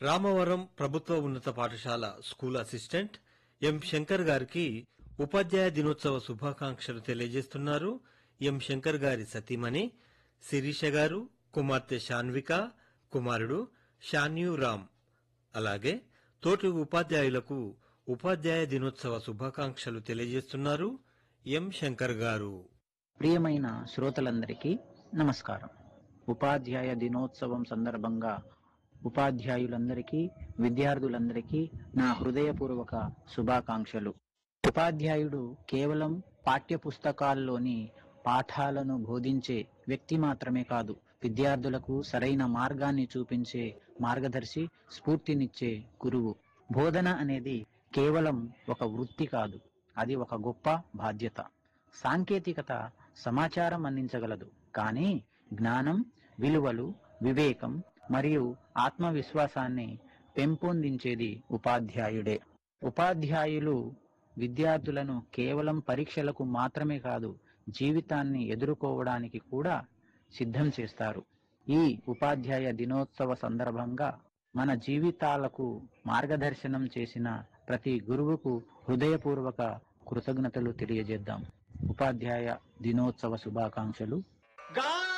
రామవరం ప్రభుత్వ ఉన్నత పాఠశాల స్కూల్ అసిస్టెంట్ ఎం శంకర్ గారికి ఉపాధ్యాయ దినోత్సవ శుభాకాంక్షలు తెలియజేస్తున్నారు ఎం శంకర్ గారి సతీమణి శిరీష గారు కుమార్తె శాన్విక కుమారుడు షాన్యూ రామ్ అలాగే తోటి ఉపాధ్యాయులకు ఉపాధ్యాయ దినోత్సవ శుభాకాంక్షలు తెలియజేస్తున్నారు ఎం శంకర్ గారు ప్రియమైన శ్రోతలందరికీ నమస్కారం ఉపాధ్యాయ దినోత్సవం సందర్భంగా ఉపాధ్యాయులందరికీ విద్యార్థులందరికీ నా హృదయపూర్వక శుభాకాంక్షలు ఉపాధ్యాయుడు కేవలం పాఠ్య పుస్తకాల్లోని పాఠాలను బోధించే వ్యక్తి మాత్రమే కాదు విద్యార్థులకు సరైన మార్గాన్ని చూపించే మార్గదర్శి స్ఫూర్తినిచ్చే గురువు బోధన అనేది కేవలం ఒక వృత్తి కాదు అది ఒక గొప్ప బాధ్యత సాంకేతికత సమాచారం అందించగలదు కానీ జ్ఞానం విలువలు వివేకం మరియు ఆత్మవిశ్వాసాన్ని పెంపొందించేది ఉపాధ్యాయుడే ఉపాధ్యాయులు విద్యార్థులను కేవలం పరీక్షలకు మాత్రమే కాదు జీవితాన్ని ఎదుర్కోవడానికి కూడా సిద్ధం చేస్తారు ఈ ఉపాధ్యాయ దినోత్సవ సందర్భంగా మన జీవితాలకు మార్గదర్శనం చేసిన ప్రతి గురువుకు హృదయపూర్వక కృతజ్ఞతలు తెలియజేద్దాం ఉపాధ్యాయ దినోత్సవ శుభాకాంక్షలు